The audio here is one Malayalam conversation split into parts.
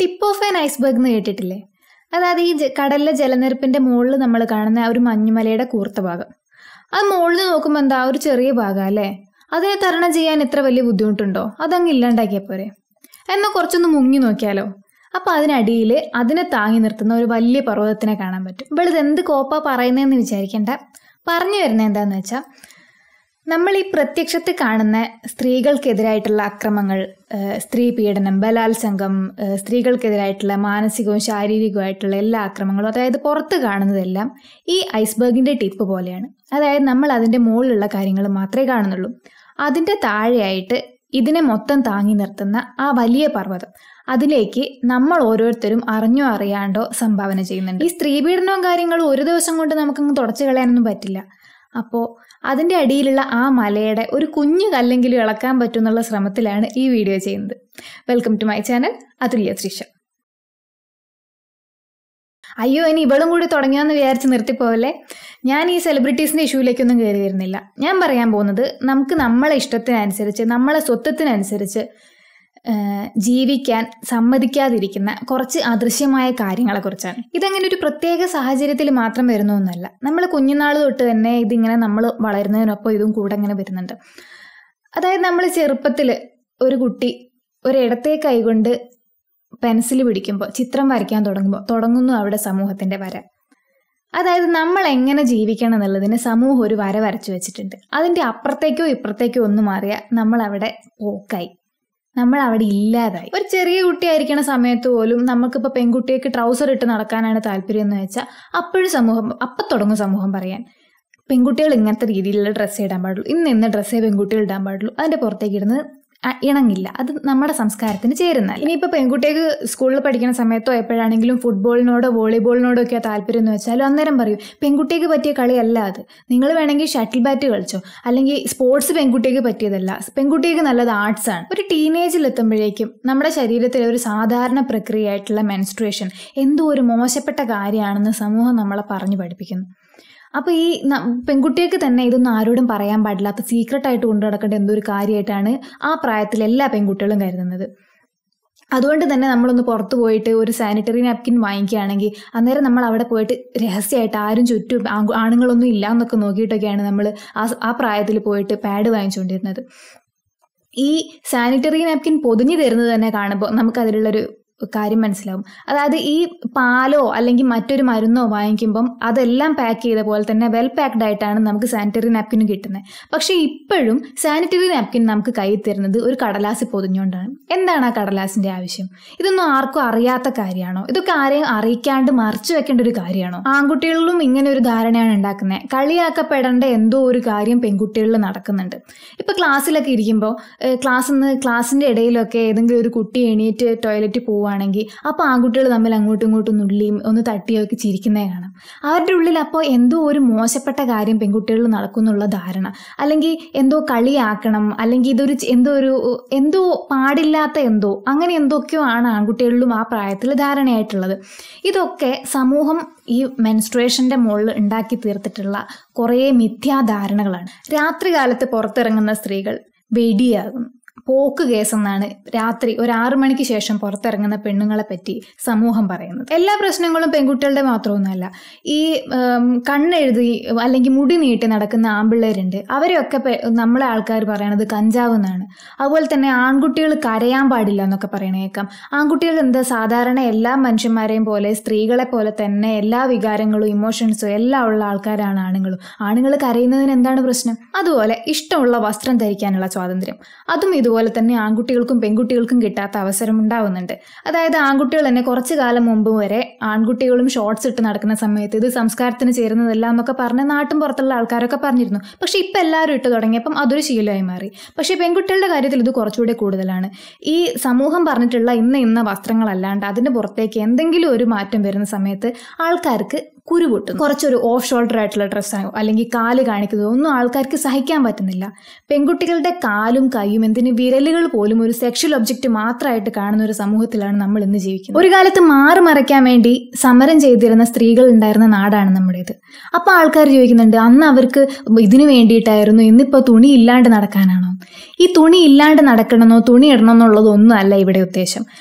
ടിപ്പ് ഓഫ് ആൻ ഐസ്ബർഗ് എന്ന് കേട്ടിട്ടില്ലേ അതായത് ഈ ജ- കടലിലെ ജലനിരപ്പിന്റെ മുകളിൽ നമ്മൾ കാണുന്ന ആ ഒരു മഞ്ഞുമലയുടെ കൂർത്ത ഭാഗം അത് മുകളിൽ നോക്കുമ്പോൾ എന്താ ഒരു ചെറിയ ഭാഗം അല്ലേ അതിനെ തരണം ചെയ്യാൻ ഇത്ര വലിയ ബുദ്ധിമുട്ടുണ്ടോ അതങ്ങ് ഇല്ലാണ്ടാക്കിയാൽ പോരെ എന്നാൽ കുറച്ചൊന്ന് മുങ്ങി നോക്കിയാലോ അപ്പൊ അതിനടിയിൽ അതിനെ താങ്ങി നിർത്തുന്ന ഒരു വലിയ പർവ്വതത്തിനെ കാണാൻ പറ്റും ഇപ്പോൾ ഇത് എന്ത് കോപ്പാ പറയുന്നതെന്ന് വിചാരിക്കേണ്ട പറഞ്ഞു വരുന്നത് എന്താന്ന് വെച്ചാൽ നമ്മൾ ഈ പ്രത്യക്ഷത്തിൽ കാണുന്ന സ്ത്രീകൾക്കെതിരായിട്ടുള്ള അക്രമങ്ങൾ ഏഹ് സ്ത്രീ പീഡനം ബലാത്സംഗം ഏഹ് സ്ത്രീകൾക്കെതിരായിട്ടുള്ള മാനസികവും ശാരീരികവുമായിട്ടുള്ള എല്ലാ അക്രമങ്ങളും അതായത് പുറത്ത് കാണുന്നതെല്ലാം ഈ ഐസ്ബർഗിന്റെ ടിപ്പ് പോലെയാണ് അതായത് നമ്മൾ അതിന്റെ മുകളിലുള്ള കാര്യങ്ങൾ മാത്രമേ കാണുന്നുള്ളൂ അതിന്റെ താഴെയായിട്ട് ഇതിനെ മൊത്തം താങ്ങി നിർത്തുന്ന ആ വലിയ പർവ്വതം അതിലേക്ക് നമ്മൾ ഓരോരുത്തരും അറിഞ്ഞോ അറിയാണ്ടോ സംഭാവന ചെയ്യുന്നുണ്ട് ഈ സ്ത്രീപീഡനവും കാര്യങ്ങളും ഒരു ദിവസം കൊണ്ട് നമുക്കങ്ങ് തുടച്ചു കളയാനൊന്നും പറ്റില്ല അപ്പോൾ അതിൻ്റെ അടിയിലുള്ള ആ മലയുടെ ഒരു കുഞ്ഞു കല്ലെങ്കിലും ഇളക്കാൻ പറ്റുമെന്നുള്ള ശ്രമത്തിലാണ് ഈ വീഡിയോ ചെയ്യുന്നത് welcome to my channel Athulya Sreesha അയ്യോ ഇനി ഇവളും കൂടി തുടങ്ങിയോന്ന് വിചാരിച്ച് നിർത്തിപ്പോവല്ലേ ഞാൻ ഈ സെലിബ്രിറ്റീസിൻ്റെ ഇഷ്യൂലേക്കൊന്നും കയറി വരുന്നില്ല ഞാൻ പറയാൻ പോകുന്നത് നമുക്ക് നമ്മളെ ഇഷ്ടത്തിനനുസരിച്ച് നമ്മളെ സ്വത്വത്തിനനുസരിച്ച് ഏഹ്, ജീവിക്കാൻ സമ്മതിക്കാതിരിക്കുന്ന കുറച്ച് അദൃശ്യമായ കാര്യങ്ങളെക്കുറിച്ചാണ് ഇതങ്ങനെ ഒരു പ്രത്യേക സാഹചര്യത്തിൽ മാത്രം വരുന്ന ഒന്നല്ല നമ്മൾ കുഞ്ഞുനാൾ തൊട്ട് തന്നെ ഇതിങ്ങനെ നമ്മൾ വളരുന്നതിനൊപ്പം ഇതും കൂടെ ഇങ്ങനെ വരുന്നുണ്ട് അതായത് നമ്മൾ ചെറുപ്പത്തിൽ ഒരു കുട്ടി ഒരു ഇടത്തെ കൈകൊണ്ട് പെൻസിൽ പിടിക്കുമ്പോൾ ചിത്രം വരയ്ക്കാൻ തുടങ്ങുമ്പോൾ തുടങ്ങുന്നു അവിടെ സമൂഹത്തിന്റെ വര അതായത് നമ്മൾ എങ്ങനെ ജീവിക്കണം എന്നുള്ളതിന് സമൂഹം ഒരു വര വരച്ചു വെച്ചിട്ടുണ്ട് അതിന്റെ അപ്പുറത്തേക്കോ ഇപ്പുറത്തേക്കോ ഒന്നും മാറിയാൽ നമ്മൾ അവിടെ പോക്കായി നമ്മൾ അവിടെ ഇല്ലാതായി ഒരു ചെറിയ കുട്ടിയായിരിക്കണ സമയത്ത് പോലും നമുക്കിപ്പോൾ പെൺകുട്ടിയൊക്കെ ട്രൗസർ ഇട്ട് നടക്കാനാണ് താല്പര്യം എന്ന് വെച്ചാൽ അപ്പോഴും സമൂഹം അപ്പം തുടങ്ങും സമൂഹം പറയാൻ പെൺകുട്ടികൾ ഇങ്ങനത്തെ രീതിയിലുള്ള ഡ്രസ്സ് ഇടാൻ പാടുള്ളൂ ഇന്ന് ഇന്ന ഡ്രസ്സേ പെൺകുട്ടികൾ ഇടാൻ പാടുള്ളൂ അതിന്റെ പുറത്തേക്ക് ഇടുന്നത് അ- ഇണങ്ങില്ല അത് നമ്മുടെ സംസ്കാരത്തിന് ചേരുന്നല്ല ഇനിയിപ്പോൾ പെൺകുട്ടികൾക്ക് സ്കൂളിൽ പഠിക്കുന്ന സമയത്തോ എപ്പോഴാണെങ്കിലും ഫുട്ബോളിനോടോ വോളിബോളിനോടോ ഒക്കെ താല്പര്യം എന്ന് വെച്ചാലും അന്നേരം പറയും പെൺകുട്ടിക്ക് പറ്റിയ കളിയല്ല അത് നിങ്ങൾ വേണമെങ്കിൽ ഷട്ടിൽ ബാറ്റ് കളിച്ചോ അല്ലെങ്കിൽ സ്പോർട്സ് പെൺകുട്ടിക്ക് പറ്റിയതല്ല പെൺകുട്ടിക്ക് നല്ലത് ആർട്സ് ആണ് ഒരു ടീനേജിൽ എത്തുമ്പോഴേക്കും നമ്മുടെ ശരീരത്തിലെ ഒരു സാധാരണ പ്രക്രിയയായിട്ടുള്ള മെൻസ്ട്രേഷൻ എന്തോ ഒരു മോശപ്പെട്ട കാര്യമാണെന്ന് സമൂഹം നമ്മളെ പറഞ്ഞു പഠിപ്പിക്കുന്നു അപ്പോൾ ഈ ന- പെൺകുട്ടികൾക്ക് തന്നെ ഇതൊന്നും ആരോടും പറയാൻ പാടില്ലാത്ത സീക്രട്ട് ആയിട്ട് കൊണ്ടു നടക്കേണ്ട എന്തോ ഒരു കാര്യമായിട്ടാണ് ആ പ്രായത്തിൽ എല്ലാ പെൺകുട്ടികളും കരുതുന്നത് അതുകൊണ്ട് തന്നെ നമ്മളൊന്ന് പുറത്ത് പോയിട്ട് ഒരു സാനിറ്ററി നാപ്കിൻ വാങ്ങിക്കുകയാണെങ്കിൽ അന്നേരം നമ്മൾ അവിടെ പോയിട്ട് രഹസ്യമായിട്ട് ആരും ചുറ്റും ആങ്കു- ആണുങ്ങളൊന്നും ഇല്ല എന്നൊക്കെ നോക്കിയിട്ടൊക്കെയാണ് നമ്മൾ ആ സ- ആ പ്രായത്തിൽ പോയിട്ട് പാഡ് വാങ്ങിച്ചുകൊണ്ടിരുന്നത് ഈ സാനിറ്ററി നാപ്കിൻ പൊതിഞ്ഞു തരുന്നത് തന്നെ കാണുമ്പോൾ നമുക്കതിലുള്ളൊരു കാര്യം മനസ്സിലാവും അതായത് ഈ പാലോ അല്ലെങ്കിൽ മറ്റൊരു മരുന്നോ വാങ്ങിക്കുമ്പം അതെല്ലാം പാക്ക് ചെയ്ത പോലെ തന്നെ വെൽ പാക്ഡ് ആയിട്ടാണ് നമുക്ക് സാനിറ്ററി നാപ്കിൻ കിട്ടുന്നത് പക്ഷേ ഇപ്പോഴും സാനിറ്ററി നാപ്കിൻ നമുക്ക് കയ്യിൽ തരുന്നത് ഒരു കടലാസ് പൊതിഞ്ഞുകൊണ്ടാണ് എന്താണ് ആ കടലാസിന്റെ ആവശ്യം ഇതൊന്നും ആർക്കും അറിയാത്ത കാര്യമാണോ ഇതൊക്കെ ആരെയും അറിയിക്കാണ്ട് മറച്ചു വെക്കേണ്ട ഒരു കാര്യമാണോ ആൺകുട്ടികളിലും ഇങ്ങനെ ഒരു ധാരണയാണ് ഉണ്ടാക്കുന്നത് കളിയാക്കപ്പെടേണ്ട എന്തോ ഒരു കാര്യം പെൺകുട്ടികളിൽ നടക്കുന്നുണ്ട് ഇപ്പൊ ക്ലാസ്സിലൊക്കെ ഇരിക്കുമ്പോൾ ക്ലാസ്സിൽ നിന്ന് ക്ലാസ്സിന്റെ ഇടയിലൊക്കെ ഏതെങ്കിലും ഒരു കുട്ടി എണീറ്റ് ടോയ്ലറ്റിൽ പോവുകയാണെങ്കിൽ അപ്പോൾ ആൺകുട്ടികൾ തമ്മിൽ അങ്ങോട്ടും ഇങ്ങോട്ടും നുള്ളിയും ഒന്ന് തട്ടിയൊക്കെ ചിരിക്കുന്നേ കാണാം അവരുടെ ഉള്ളിൽ അപ്പോൾ എന്തോ ഒരു മോശപ്പെട്ട കാര്യം പെൺകുട്ടികളിൽ നടക്കുന്നുള്ള ധാരണ അല്ലെങ്കിൽ എന്തോ കളിയാക്കണം അല്ലെങ്കിൽ ഇതൊരു ചെ- എന്തോ ഒരു എന്തോ പാടില്ലാത്ത എന്തോ അങ്ങനെ എന്തൊക്കെയോ ആണ് ആൺകുട്ടികളിലും ആ പ്രായത്തിൽ ധാരണയായിട്ടുള്ളത് ഇതൊക്കെ സമൂഹം ഈ മെൻസ്ട്രേഷന്റെ മുകളിൽ ഉണ്ടാക്കി തീർത്തിട്ടുള്ള കുറേ മിഥ്യാധാരണകളാണ് രാത്രികാലത്ത് പുറത്തിറങ്ങുന്ന സ്ത്രീകൾ വെടിയാകും പോക്ക് കേസെന്നാണ് രാത്രി ഒരു ആറു മണിക്ക് ശേഷം പുറത്തിറങ്ങുന്ന പെണ്ണുങ്ങളെ പറ്റി സമൂഹം പറയുന്നത് എല്ലാ പ്രശ്നങ്ങളും പെൺകുട്ടികളുടെ മാത്രമൊന്നുമല്ല ഈ ഉം, കണ്ണെഴുതി അല്ലെങ്കിൽ മുടി നീട്ടി നടക്കുന്ന ആമ്പിള്ളേരുണ്ട് അവരെയൊക്കെ പെ- നമ്മളെ ആൾക്കാർ പറയണത് കഞ്ചാവ് എന്നാണ് അതുപോലെ തന്നെ ആൺകുട്ടികൾ കരയാൻ പാടില്ല എന്നൊക്കെ പറയണേക്കാം ആൺകുട്ടികൾ എന്താ സാധാരണ എല്ലാ മനുഷ്യന്മാരെയും പോലെ സ്ത്രീകളെ പോലെ തന്നെ എല്ലാ വികാരങ്ങളും ഇമോഷൻസും എല്ലാം ഉള്ള ആൾക്കാരാണ് ആണുങ്ങളും ആണുങ്ങൾ കരയുന്നതിന് എന്താണ് പ്രശ്നം അതുപോലെ ഇഷ്ടമുള്ള വസ്ത്രം ധരിക്കാനുള്ള സ്വാതന്ത്ര്യം അതും ഇതുപോലെ തന്നെ ആൺകുട്ടികൾക്കും പെൺകുട്ടികൾക്കും കിട്ടാത്ത അവസരം ഉണ്ടാവുന്നുണ്ട് അതായത് ആൺകുട്ടികൾ തന്നെ കുറച്ചു കാലം മുമ്പ് വരെ ആൺകുട്ടികളും ഷോർട്സ് ഇട്ട് നടക്കുന്ന സമയത്ത് ഇത് സംസ്കാരത്തിന് ചേരുന്നതല്ല എന്നൊക്കെ പറഞ്ഞ് നാട്ടും പുറത്തുള്ള ആൾക്കാരൊക്കെ പറഞ്ഞിരുന്നു പക്ഷെ ഇപ്പം എല്ലാവരും ഇട്ട് തുടങ്ങിയപ്പം അതൊരു ശീലമായി മാറി പക്ഷേ പെൺകുട്ടികളുടെ കാര്യത്തിൽ ഇത് കുറച്ചുകൂടി കൂടുതലാണ് ഈ സമൂഹം പറഞ്ഞിട്ടുള്ള ഇന്ന ഇന്ന വസ്ത്രങ്ങളല്ലാണ്ട് അതിന്റെ പുറത്തേക്ക് എന്തെങ്കിലും ഒരു മാറ്റം വരുന്ന സമയത്ത് ആൾക്കാർക്ക് കുരു പൊട്ടും കുറച്ചൊരു ഓഫ് ഷോൾഡർ ആയിട്ടുള്ള ഡ്രസ്സായോ അല്ലെങ്കിൽ കാല് കാണിക്കുന്നതോ ഒന്നും ആൾക്കാർക്ക് സഹിക്കാൻ പറ്റുന്നില്ല പെൺകുട്ടികളുടെ കാലും കൈയും എന്തിന് വിരലുകൾ പോലും ഒരു സെക്ഷൽ ഒബ്ജക്റ്റ് മാത്രമായിട്ട് കാണുന്ന ഒരു സമൂഹത്തിലാണ് നമ്മൾ ഇന്ന് ജീവിക്കുന്നത് ഒരു കാലത്ത് മാറി മറയ്ക്കാൻ വേണ്ടി സമരം ചെയ്തിരുന്ന സ്ത്രീകൾ ഉണ്ടായിരുന്ന നാടാണ് നമ്മുടേത് അപ്പോൾ ആൾക്കാർ ചോദിക്കുന്നുണ്ട് അന്ന് അവർക്ക് ഇതിനു വേണ്ടിയിട്ടായിരുന്നു ഇന്നിപ്പോൾ തുണി ഇല്ലാണ്ട് നടക്കാനാണോ ഈ തുണി ഇല്ലാണ്ട് നടക്കണമെന്നോ തുണി ഇടണമെന്നുള്ളതോ ഒന്നും അല്ല ഇവിടെ ഉദ്ദേശം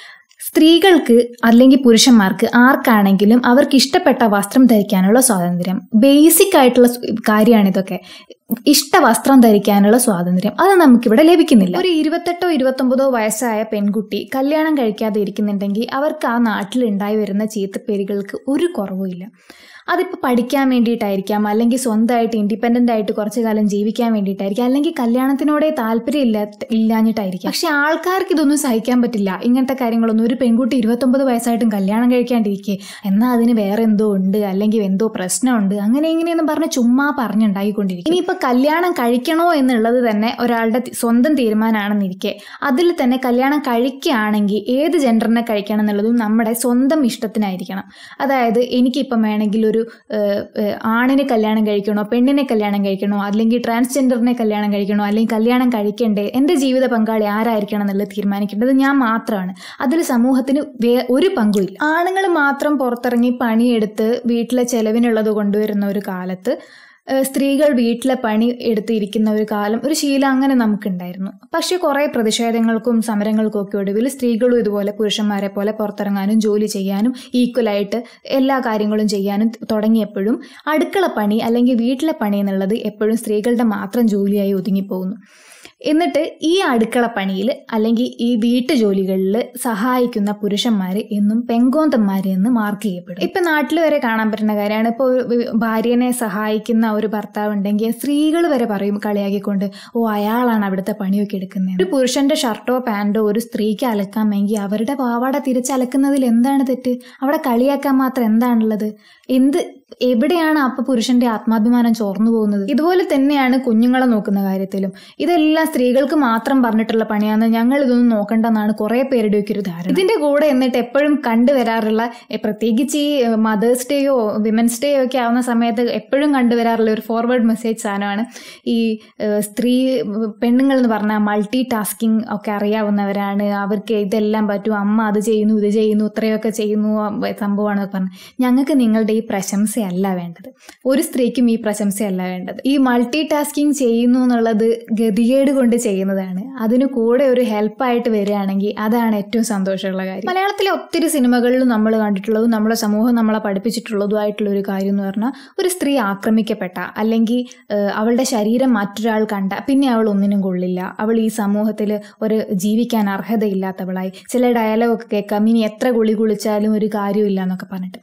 സ്ത്രീകൾക്ക് അല്ലെങ്കിൽ പുരുഷന്മാർക്ക് ആർക്കാണെങ്കിലും അവർക്ക് ഇഷ്ടപ്പെട്ട വസ്ത്രം ധരിക്കാനുള്ള സ്വാതന്ത്ര്യം ബേസിക് ആയിട്ടുള്ള സ് കാര്യമാണ് ഇതൊക്കെ ഇഷ്ട വസ്ത്രം ധരിക്കാനുള്ള സ്വാതന്ത്ര്യം അത് നമുക്കിവിടെ ലഭിക്കുന്നില്ല ഒരു ഇരുപത്തെട്ടോ ഇരുപത്തൊമ്പതോ വയസ്സായ പെൺകുട്ടി കല്യാണം കഴിക്കാതെ ഇരിക്കുന്നുണ്ടെങ്കിൽ അവർക്ക് ആ നാട്ടിൽ ഉണ്ടായി വരുന്ന ചീത്തപ്പേരുകൾക്ക് ഒരു കുറവുമില്ല അതിപ്പോൾ പഠിക്കാൻ വേണ്ടിയിട്ടായിരിക്കാം അല്ലെങ്കിൽ സ്വന്തമായിട്ട് ഇൻഡിപെൻഡൻ്റ് ആയിട്ട് കുറച്ച് കാലം ജീവിക്കാൻ വേണ്ടിയിട്ടായിരിക്കാം അല്ലെങ്കിൽ കല്യാണത്തിനോടെ താല്പര്യം ഇല്ല ഇല്ലാഞ്ഞിട്ടായിരിക്കാം പക്ഷെ ആൾക്കാർക്ക് ഇതൊന്നും സഹിക്കാൻ പറ്റില്ല ഇങ്ങനത്തെ കാര്യങ്ങളൊന്നും ഒരു പെൺകുട്ടി ഇരുപത്തൊമ്പത് വയസ്സായിട്ടും കല്യാണം കഴിക്കാണ്ടിരിക്കെ എന്നാൽ അതിന് വേറെ എന്തോ ഉണ്ട് അല്ലെങ്കിൽ എന്തോ പ്രശ്നമുണ്ട് അങ്ങനെ ഇങ്ങനെയെന്ന് പറഞ്ഞ് ചുമ്മാ പറഞ്ഞുണ്ടായിക്കൊണ്ടിരിക്കും ഇനിയിപ്പോൾ കല്യാണം കഴിക്കണോ എന്നുള്ളത് തന്നെ ഒരാളുടെ തി- സ്വന്തം തീരുമാനമാണെന്നിരിക്കെ അതിൽ തന്നെ കല്യാണം കഴിക്കുകയാണെങ്കിൽ ഏത് ജെൻഡറിനെ കഴിക്കണം എന്നുള്ളതും നമ്മുടെ സ്വന്തം ഇഷ്ടത്തിനായിരിക്കണം അതായത് എനിക്കിപ്പം വേണമെങ്കിൽ ഒരു ഏഹ്, ഏഹ്, ആണിനെ കല്യാണം കഴിക്കണോ പെണ്ണിനെ കല്യാണം കഴിക്കണോ അല്ലെങ്കിൽ ട്രാൻസ്ജെൻഡറിനെ കല്യാണം കഴിക്കണോ അല്ലെങ്കിൽ കല്യാണം കഴിക്കണ്ടേ എൻ്റെ ജീവിത പങ്കാളി ആരായിരിക്കണം എന്നുള്ളത് തീരുമാനിക്കേണ്ടത് ഞാൻ മാത്രമാണ് അതിൽ സമൂഹത്തിന് വേ ഒരു പങ്കുമില്ല ആണുങ്ങൾ മാത്രം പുറത്തിറങ്ങി പണിയെടുത്ത് വീട്ടിലെ ചെലവിനുള്ളത് കൊണ്ടുവരുന്ന ഒരു കാലത്ത് ഏഹ് സ്ത്രീകൾ വീട്ടിലെ പണി എടുത്തിരിക്കുന്ന ഒരു കാലം ഒരു ശീലം അങ്ങനെ നമുക്കുണ്ടായിരുന്നു പക്ഷേ കുറേ പ്രതിഷേധങ്ങൾക്കും സമരങ്ങൾക്കും ഒക്കെ ഒടുവിൽ സ്ത്രീകളും ഇതുപോലെ പുരുഷന്മാരെ പോലെ പുറത്തിറങ്ങാനും ജോലി ചെയ്യാനും ഈക്വലായിട്ട് എല്ലാ കാര്യങ്ങളും ചെയ്യാനും തുടങ്ങിയപ്പോഴും അടുക്കള പണി അല്ലെങ്കിൽ വീട്ടിലെ പണി എന്നുള്ളത് എപ്പോഴും സ്ത്രീകളുടെ മാത്രം ജോലിയായി ഒതുങ്ങിപ്പോകുന്നു എന്നിട്ട് ഈ അടുക്കള പണിയിൽ അല്ലെങ്കിൽ ഈ വീട്ടു ജോലികളിൽ സഹായിക്കുന്ന പുരുഷന്മാർ എന്നും പെങ്കോന്തന്മാർ എന്ന് മാർക്ക് ചെയ്യപ്പെടും ഇപ്പം നാട്ടിൽ വരെ കാണാൻ പറ്റുന്ന കാര്യമാണ് ഇപ്പോൾ ഒരു ഭാര്യനെ സഹായിക്കുന്ന ഒരു ഭർത്താവ് ഉണ്ടെങ്കിൽ സ്ത്രീകൾ വരെ പറയും കളിയാക്കിക്കൊണ്ട് ഓ അയാളാണ് അവിടുത്തെ പണിയൊക്കെ എടുക്കുന്നത് ഒരു പുരുഷന്റെ ഷർട്ടോ പാൻറ്റോ ഒരു സ്ത്രീക്ക് അലക്കാമെങ്കിൽ അവരുടെ പാവാട തിരിച്ചലക്കുന്നതിൽ എന്താണ് തെറ്റ് അവിടെ കളിയാക്കാൻ മാത്രം എന്താണുള്ളത് എന്ത് എവിടെയാണ് അപ്പൊ പുരുഷന്റെ ആത്മാഭിമാനം ചോർന്നു പോകുന്നത് ഇതുപോലെ തന്നെയാണ് കുഞ്ഞുങ്ങളെ നോക്കുന്ന കാര്യത്തിലും ഇതെല്ലാം സ്ത്രീകൾക്ക് മാത്രം പറഞ്ഞിട്ടുള്ള പണിയാന്ന് ഞങ്ങൾ ഇതൊന്നും നോക്കണ്ടെന്നാണ് കുറെ പേരുടെ ഒക്കെ ഒരു ധാരണ ഇതിന്റെ കൂടെ എന്നിട്ട് എപ്പോഴും കണ്ടുവരാറുള്ള എ, പ്രത്യേകിച്ച് ഈ മദേഴ്സ് ഡേയോ വിമൻസ് ഡേയോ ഒക്കെ ആവുന്ന സമയത്ത് എപ്പോഴും കണ്ടുവരാറുള്ള ഒരു ഫോർവേഡ് മെസ്സേജ് സാധനമാണ് ഈ ഏഹ്, സ്ത്രീ പെണ്ണുങ്ങൾ എന്ന് പറഞ്ഞാൽ മൾട്ടി ടാസ്കിങ് ഒക്കെ അറിയാവുന്നവരാണ് അവർക്ക് ഇതെല്ലാം പറ്റും അമ്മ അത് ചെയ്യുന്നു ഇത് ചെയ്യുന്നു ഇത്രയൊക്കെ ചെയ്യുന്നു അഹ് സംഭവമാണെന്നൊക്കെ പറഞ്ഞു ഞങ്ങൾക്ക് നിങ്ങളുടെ ഈ പ്രശംസയല്ല വേണ്ടത് ഒരു സ്ത്രീക്കും ഈ പ്രശംസയല്ല വേണ്ടത് ഈ മൾട്ടി ടാസ്കിങ് ചെയ്യുന്നു എന്നുള്ളത് ഗതികേട് കൊണ്ട് ചെയ്യുന്നതാണ് അതിന് കൂടെ ഒരു ഹെൽപ്പായിട്ട് വരികയാണെങ്കിൽ അതാണ് ഏറ്റവും സന്തോഷമുള്ള കാര്യം മലയാളത്തിലെ ഒത്തിരി സിനിമകളിലും നമ്മൾ കണ്ടിട്ടുള്ളതും നമ്മുടെ സമൂഹം നമ്മളെ പഠിപ്പിച്ചിട്ടുള്ളതുമായിട്ടുള്ള ഒരു കാര്യം എന്ന് പറഞ്ഞാൽ ഒരു സ്ത്രീ ആക്രമിക്കപ്പെട്ട അല്ലെങ്കിൽ ഏഹ്, അവളുടെ ശരീരം മറ്റൊരാൾ കണ്ട പിന്നെ അവൾ ഒന്നിനും കൊള്ളില്ല അവൾ ഈ സമൂഹത്തിൽ ഒരു ജീവിക്കാൻ അർഹതയില്ലാത്തവളായി ചില ഡയലോഗൊക്കെ കേൾക്കാം ഇനി എത്ര കുളി കുളിച്ചാലും ഒരു കാര്യമില്ല എന്നൊക്കെ പറഞ്ഞിട്ട്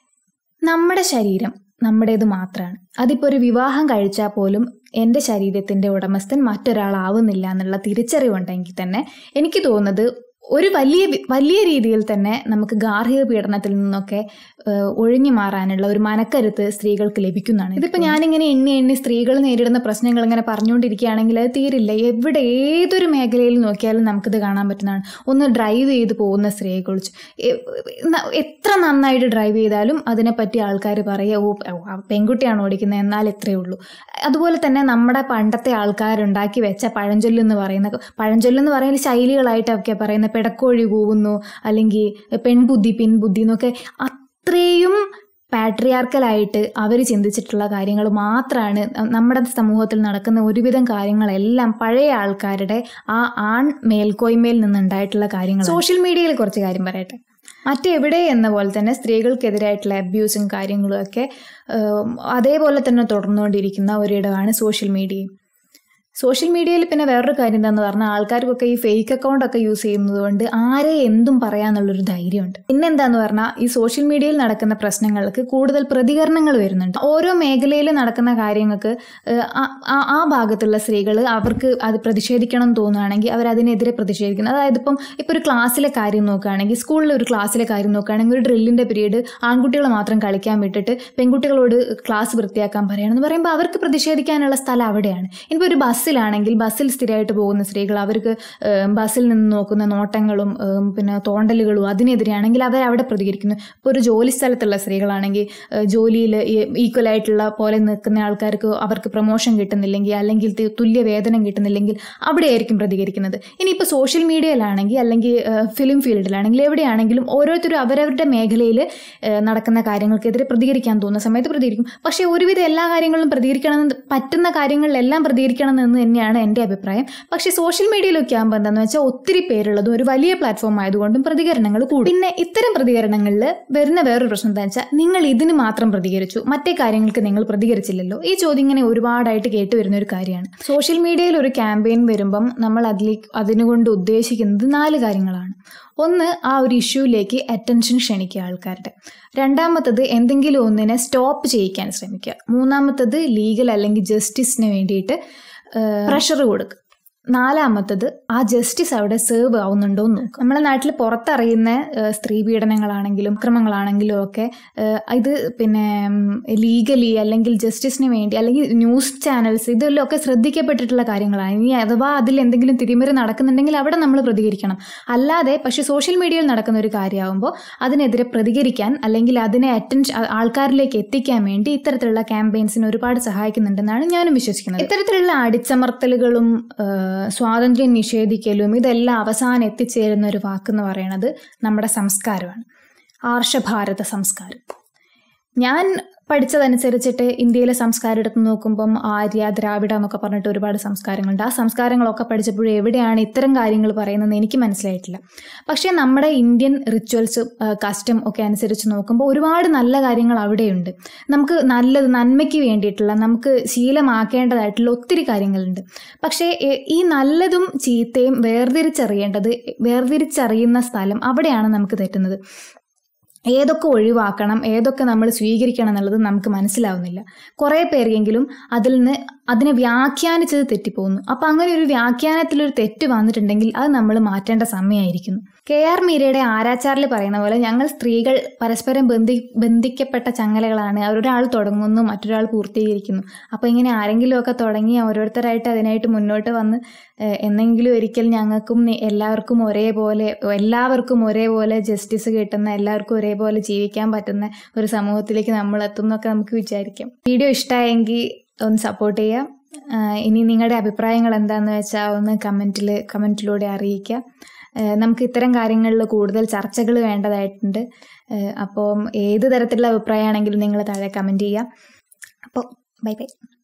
നമ്മുടെ ശരീരം നമ്മുടേത് മാത്രമാണ് അതിപ്പോൾ ഒരു വിവാഹം കഴിച്ചാൽ പോലും എൻ്റെ ശരീരത്തിൻ്റെ ഉടമസ്ഥൻ മറ്റൊരാളാവുന്നില്ല എന്നുള്ള തിരിച്ചറിവുണ്ടെങ്കിൽ തന്നെ എനിക്ക് തോന്നുന്നത് ഒരു വലിയ വി- വലിയ രീതിയിൽ തന്നെ നമുക്ക് ഗാർഹിക പീഡനത്തിൽ നിന്നൊക്കെ ഏഹ്, ഒഴിഞ്ഞു മാറാനുള്ള ഒരു മനക്കരുത്ത് സ്ത്രീകൾക്ക് ലഭിക്കുന്നതാണ് ഇതിപ്പോൾ ഞാനിങ്ങനെ എണ്ണി എണ്ണി സ്ത്രീകൾ നേരിടുന്ന പ്രശ്നങ്ങൾ ഇങ്ങനെ പറഞ്ഞുകൊണ്ടിരിക്കുകയാണെങ്കിൽ അത് തീരില്ല എവിടെ ഏതൊരു മേഖലയിൽ നോക്കിയാലും നമുക്കിത് കാണാൻ പറ്റുന്നതാണ് ഒന്ന് ഡ്രൈവ് ചെയ്ത് പോകുന്ന സ്ത്രീയെ കുറിച്ച് എ- ന- എത്ര നന്നായിട്ട് ഡ്രൈവ് ചെയ്താലും അതിനെപ്പറ്റി ആൾക്കാർ പറയുക ഓ ഓ, ആ പെൺകുട്ടിയാണ് ഓടിക്കുന്നത് എന്നാൽ ഇത്രയേ ഉള്ളൂ അതുപോലെ തന്നെ നമ്മുടെ പണ്ടത്തെ ആൾക്കാരുണ്ടാക്കി വെച്ച പഴഞ്ചൊല്ലെന്ന് പറയുന്ന പഴഞ്ചൊല്ലെന്ന് പറയുന്ന ശൈലികളായിട്ടൊക്കെ പറയുന്ന പിടക്കോഴി കൂവുന്നു അല്ലെങ്കിൽ പെൺബുദ്ധി പിൻബുദ്ധി എന്നൊക്കെ അത്രയും പാട്രിയാർക്കലായിട്ട് അവർ ചിന്തിച്ചിട്ടുള്ള കാര്യങ്ങൾ മാത്രമാണ് നമ്മുടെ സമൂഹത്തിൽ നടക്കുന്ന ഒരുവിധം കാര്യങ്ങളെല്ലാം പഴയ ആൾക്കാരുടെ ആ ആൺ മേൽക്കോയ്മയിൽ നിന്നുണ്ടായിട്ടുള്ള കാര്യങ്ങൾ സോഷ്യൽ മീഡിയയിൽ കുറച്ച് കാര്യം പറയട്ടെ മറ്റെവിടെ എന്ന പോലെ തന്നെ സ്ത്രീകൾക്കെതിരായിട്ടുള്ള അബ്യൂസും കാര്യങ്ങളും ഒക്കെ ഏം, അതേപോലെ തന്നെ തുടർന്നുകൊണ്ടിരിക്കുന്ന ഒരിടമാണ് സോഷ്യൽ മീഡിയയും സോഷ്യൽ മീഡിയയിൽ പിന്നെ വേറൊരു കാര്യം എന്താണെന്ന് പറഞ്ഞാൽ ആൾക്കാർക്കൊക്കെ ഈ ഫേക്ക് അക്കൗണ്ട് ഒക്കെ യൂസ് ചെയ്യുന്നത് കൊണ്ട് ആരെ എന്തും പറയാന്നുള്ളൊരു ധൈര്യമുണ്ട് പിന്നെന്താന്ന് പറഞ്ഞാൽ ഈ സോഷ്യൽ മീഡിയയിൽ നടക്കുന്ന പ്രശ്നങ്ങൾക്ക് കൂടുതൽ പ്രതികരണങ്ങൾ വരുന്നുണ്ട് ഓരോ മേഖലയിൽ നടക്കുന്ന കാര്യങ്ങൾക്ക് ഏഹ്, ആ- ആ- ആ ഭാഗത്തുള്ള സ്ത്രീകൾ അവർക്ക് അത് പ്രതിഷേധിക്കണം എന്ന് തോന്നുകയാണെങ്കിൽ അവർ അതിനെതിരെ പ്രതിഷേധിക്കണം അതായത് ഇപ്പം ഇപ്പോൾ ഒരു ക്ലാസ്സിലെ കാര്യം നോക്കുകയാണെങ്കിൽ സ്കൂളിലെ ഒരു ക്ലാസ്സിലെ കാര്യം നോക്കുകയാണെങ്കിൽ ഒരു ഡ്രില്ലിൻ്റെ പീരീഡ് ആൺകുട്ടികളെ മാത്രം കളിക്കാൻ വിട്ടിട്ട് പെൺകുട്ടികളോട് ക്ലാസ് വൃത്തിയാക്കാൻ പറയണമെന്ന് പറയുമ്പോൾ അവർക്ക് പ്രതിഷേധിക്കാനുള്ള സ്ഥലം അവിടെയാണ് ഇനിയിപ്പോൾ ഒരു ബസ്സിലാണെങ്കിൽ ബസ്സിൽ സ്ഥിരമായിട്ട് പോകുന്ന സ്ത്രീകൾ അവർക്ക് ഏഹ്, ബസ്സിൽ നിന്ന് നോക്കുന്ന നോട്ടങ്ങളും ഏഹ്, പിന്നെ തോണ്ടലുകളും അതിനെതിരെയാണെങ്കിൽ അവർ അവിടെ പ്രതികരിക്കുന്നു ഇപ്പോൾ ഒരു ജോലി സ്ഥലത്തുള്ള സ്ത്രീകളാണെങ്കിൽ ജോലിയിൽ ഈക്വൽ ആയിട്ടുള്ള പോലെ നിൽക്കുന്ന ആൾക്കാർക്ക് അവർക്ക് പ്രൊമോഷൻ കിട്ടുന്നില്ലെങ്കിൽ അല്ലെങ്കിൽ തി- തുല്യ വേതനം കിട്ടുന്നില്ലെങ്കിൽ അവിടെയായിരിക്കും പ്രതികരിക്കുന്നത് ഇനിയിപ്പോൾ സോഷ്യൽ മീഡിയയിലാണെങ്കിൽ അല്ലെങ്കിൽ ഫിലിം ഫീൽഡിലാണെങ്കിൽ എവിടെയാണെങ്കിലും ഓരോരുത്തരും അവരവരുടെ മേഖലയിൽ നടക്കുന്ന കാര്യങ്ങൾക്കെതിരെ പ്രതികരിക്കാൻ തോന്നുന്ന സമയത്ത് പ്രതികരിക്കും പക്ഷേ ഒരുവിധം എല്ലാ കാര്യങ്ങളിലും പ്രതികരിക്കണമെന്ന് പറ്റുന്ന കാര്യങ്ങളിലെല്ലാം പ്രതികരിക്കണം എന്ന് എന്ന് തന്നെയാണ് എൻ്റെ അഭിപ്രായം പക്ഷേ സോഷ്യൽ മീഡിയയിലൊക്കെ ആകുമ്പോൾ എന്താണെന്ന് വെച്ചാൽ ഒത്തിരി പേരുള്ളതും ഒരു വലിയ പ്ലാറ്റ്ഫോം ആയതുകൊണ്ടും പ്രതികരണങ്ങൾ കൂടും പിന്നെ ഇത്തരം പ്രതികരണങ്ങളിൽ വരുന്ന വേറൊരു പ്രശ്നം എന്താ വെച്ചാൽ നിങ്ങൾ ഇതിന് മാത്രം പ്രതികരിച്ചു മറ്റേ കാര്യങ്ങൾക്ക് നിങ്ങൾ പ്രതികരിച്ചില്ലല്ലോ ഈ ചോദ്യം ഇങ്ങനെ ഒരുപാടായിട്ട് കേട്ട് വരുന്ന ഒരു കാര്യമാണ് സോഷ്യൽ മീഡിയയിൽ ഒരു ക്യാമ്പയിൻ വരുമ്പം നമ്മൾ അതിലേക്ക് അതിനുകൊണ്ട് ഉദ്ദേശിക്കുന്നത് നാല് കാര്യങ്ങളാണ് ഒന്ന് ആ ഒരു ഇഷ്യൂയിലേക്ക് അറ്റൻഷൻ ക്ഷണിക്കുക ആൾക്കാരുടെ രണ്ടാമത്തത് എന്തെങ്കിലും ഒന്നിനെ സ്റ്റോപ്പ് ചെയ്യിക്കാൻ ശ്രമിക്കുക മൂന്നാമത്തത് ലീഗൽ അല്ലെങ്കിൽ ജസ്റ്റിസിന് വേണ്ടിയിട്ട് പ്രഷർ കൊടുക്കുക നാലാമത്തത് ആ ജസ്റ്റിസ് അവിടെ സേർവ് ആവുന്നുണ്ടോ എന്ന് നോക്കും നമ്മുടെ നാട്ടിൽ പുറത്തറിയുന്ന ഏഹ്, സ്ത്രീ പീഡനങ്ങളാണെങ്കിലും അക്രമങ്ങളാണെങ്കിലും ഒക്കെ ഏഹ്, ഇത് പിന്നെ ലീഗലി അല്ലെങ്കിൽ ജസ്റ്റിസിന് വേണ്ടി അല്ലെങ്കിൽ ന്യൂസ് ചാനൽസ് ഇതെല്ലാം ഒക്കെ ശ്രദ്ധിക്കപ്പെട്ടിട്ടുള്ള കാര്യങ്ങളാണ് ഇനി അഥവാ അതിൽ എന്തെങ്കിലും തിരിമറി നടക്കുന്നുണ്ടെങ്കിൽ അവിടെ നമ്മൾ പ്രതികരിക്കണം അല്ലാതെ പക്ഷേ സോഷ്യൽ മീഡിയയിൽ നടക്കുന്ന ഒരു കാര്യമാകുമ്പോൾ അതിനെതിരെ പ്രതികരിക്കാൻ അല്ലെങ്കിൽ അതിനെ അറ്റൻഷൻ ആൾക്കാരിലേക്ക് എത്തിക്കാൻ വേണ്ടി ഇത്തരത്തിലുള്ള ക്യാമ്പയിൻസിന് ഒരുപാട് സഹായിക്കുന്നുണ്ടെന്നാണ് ഞാനും വിശ്വസിക്കുന്നത് ഇത്തരത്തിലുള്ള അടിച്ചമർത്തലുകളും ഏഹ്, സ്വാതന്ത്ര്യം നിഷേധിക്കലും ഇതെല്ലാം അവസാനം എത്തിച്ചേരുന്ന ഒരു വാക്കെന്ന് പറയുന്നത് നമ്മുടെ സംസ്കാരമാണ് ആർഷഭാരത സംസ്കാരം ഞാൻ പഠിച്ചതനുസരിച്ചിട്ട് ഇന്ത്യയിലെ സംസ്കാരം എടുത്ത് നോക്കുമ്പം ആര്യ ദ്രാവിഡ എന്നൊക്കെ പറഞ്ഞിട്ട് ഒരുപാട് സംസ്കാരങ്ങളുണ്ട് ആ സംസ്കാരങ്ങളൊക്കെ പഠിച്ചപ്പോഴും എവിടെയാണ് ഇത്തരം കാര്യങ്ങൾ പറയുന്നതെന്ന് എനിക്ക് മനസ്സിലായിട്ടില്ല പക്ഷേ നമ്മുടെ ഇന്ത്യൻ റിച്വൽസ് കസ്റ്റം ഒക്കെ അനുസരിച്ച് നോക്കുമ്പോൾ ഒരുപാട് നല്ല കാര്യങ്ങൾ അവിടെയുണ്ട് നമുക്ക് നല്ലത് നന്മയ്ക്ക് വേണ്ടിയിട്ടുള്ള നമുക്ക് ശീലമാക്കേണ്ടതായിട്ടുള്ള ഒത്തിരി കാര്യങ്ങളുണ്ട് പക്ഷേ എ- ഈ നല്ലതും ചീത്തയും വേർതിരിച്ചറിയേണ്ടത് വേർതിരിച്ചറിയുന്ന സ്ഥലം അവിടെയാണ് നമുക്ക് തെറ്റുന്നത് ഏതൊക്കെ ഒഴിവാക്കണം ഏതൊക്കെ നമ്മൾ സ്വീകരിക്കണം എന്നുള്ളത് നമുക്ക് മനസ്സിലാവുന്നില്ല കുറേ പേരെങ്കിലും അതിൽ നിന്ന് അതിനെ വ്യാഖ്യാനിച്ചത് തെറ്റിപ്പോകുന്നു അപ്പം അങ്ങനെ ഒരു വ്യാഖ്യാനത്തിലൊരു തെറ്റ് വന്നിട്ടുണ്ടെങ്കിൽ അത് നമ്മൾ മാറ്റേണ്ട സമയമായിരിക്കുന്നു കെ ആർ മീരയുടെ ആരാച്ചാറിൽ പറയുന്ന പോലെ ഞങ്ങൾ സ്ത്രീകൾ പരസ്പരം ബന്ധി ബന്ധിക്കപ്പെട്ട ചങ്ങലകളാണ് ഒരാൾ തുടങ്ങുന്നു മറ്റൊരാൾ പൂർത്തീകരിക്കുന്നു അപ്പോൾ ഇങ്ങനെ ആരെങ്കിലുമൊക്കെ തുടങ്ങി ഓരോരുത്തരായിട്ട് അതിനായിട്ട് മുന്നോട്ട് വന്ന് ഏഹ്, എന്നെങ്കിലും ഒരിക്കൽ ഞങ്ങൾക്കും നി- എല്ലാവർക്കും ഒരേപോലെ എല്ലാവർക്കും ഒരേപോലെ ജസ്റ്റിസ് കിട്ടുന്ന എല്ലാവർക്കും ഒരേപോലെ ജീവിക്കാൻ പറ്റുന്ന ഒരു സമൂഹത്തിലേക്ക് നമ്മൾ എത്തുന്നൊക്കെ നമുക്ക് വിചാരിക്കാം വീഡിയോ ഇഷ്ടമായെങ്കിൽ ഒന്ന് സപ്പോർട്ട് ചെയ്യുക ആഹ് ഇനി നിങ്ങളുടെ അഭിപ്രായങ്ങൾ എന്താണെന്ന് വെച്ചാൽ ഒന്ന് കമൻറ്റിൽ കമൻറ്റിലൂടെ അറിയിക്കുക ആഹ് നമുക്ക് ഇത്തരം കാര്യങ്ങളിൽ കൂടുതൽ ചർച്ചകൾ വേണ്ടതായിട്ടുണ്ട് ആഹ് അപ്പം ഏത് തരത്തിലുള്ള അഭിപ്രായമാണെങ്കിലും നിങ്ങൾ താഴെ കമൻറ്റ് ചെയ്യുക അപ്പോൾ ബൈ ബൈ